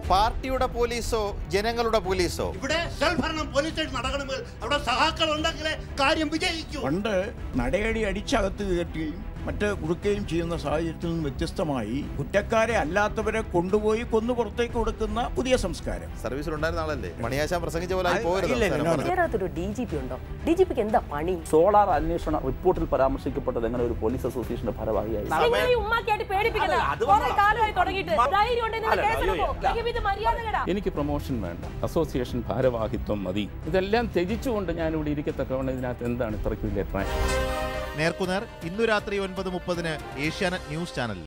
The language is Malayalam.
പാർട്ടിയുടെ പോലീസോ ജനങ്ങളുടെ പോലീസോ ഇവിടെ സ്വൽഭരണം പോലീസ് സ്റ്റേഷൻ നടക്കണമെങ്കിൽ അവിടെ സഹാക്കൾ ഉണ്ടെങ്കിലേ കാര്യം വിജയിക്കൂ പണ്ട് നടയടി അടിച്ചകത്ത് കയറ്റുകയും മറ്റ് കൊടുക്കുകയും ചെയ്യുന്ന സാഹചര്യത്തിൽ നിന്ന് വ്യത്യസ്തമായി കുറ്റക്കാരെ അല്ലാത്തവരെ കൊണ്ടുപോയി കൊന്നു പുറത്തേക്ക് കൊടുക്കുന്ന പുതിയ സംസ്കാരം സർവീസിലുണ്ടായിരുന്ന ആളല്ലേ മണിയാശാൻ പ്രസംഗിച്ച പോലെ ആയി ഇല്ല, പോകരുത് ഇല്ല, അവസാനം ഇല്ല. പറഞ്ഞത്. ഇതിനകത്തൊരു ഡി ജി പി ഉണ്ടോ ഡി ജി പിക്ക് എന്താ പണി സോളാർ അന്വേഷണ റിപ്പോർട്ടിൽ പരാമർശിക്കപ്പെട്ടത് എങ്ങനെ ഒരു പോലീസ് അസോസിയേഷന്റെ ഭാരവാഹിയായി നിങ്ങൾ ഈ ഉമ്മാക്കിയായിട്ട് പേടിപ്പിക്കണ്ട കുറെ കാലമായി തുടങ്ങിയിട്ട് ധൈര്യം ഉണ്ടെങ്കിൽ നിങ്ങൾ കേസെടുക്കൂ. അല്ലെങ്കിൽ ഇത് മര്യാദകേടാ എനിക്ക് പ്രൊമോഷൻ വേണ്ട അസോസിയേഷൻ ഭാരവാഹിത്വം മതി ഇതെല്ലാം ത്യജിച്ചുകൊണ്ട് ഞാൻ ഇവിടെ ഇരിക്കത്തക്കവണ്ണം ഇതിനകത്ത് എന്താണ് ഇത്രയ്ക്ക് വലിയ ട്രാഷ് നേർക്കുനേർ ഇന്നു രാത്രി ഒൻപത് മുപ്പതിന് ഏഷ്യാനെറ്റ് ന്യൂസ് ചാനലിൽ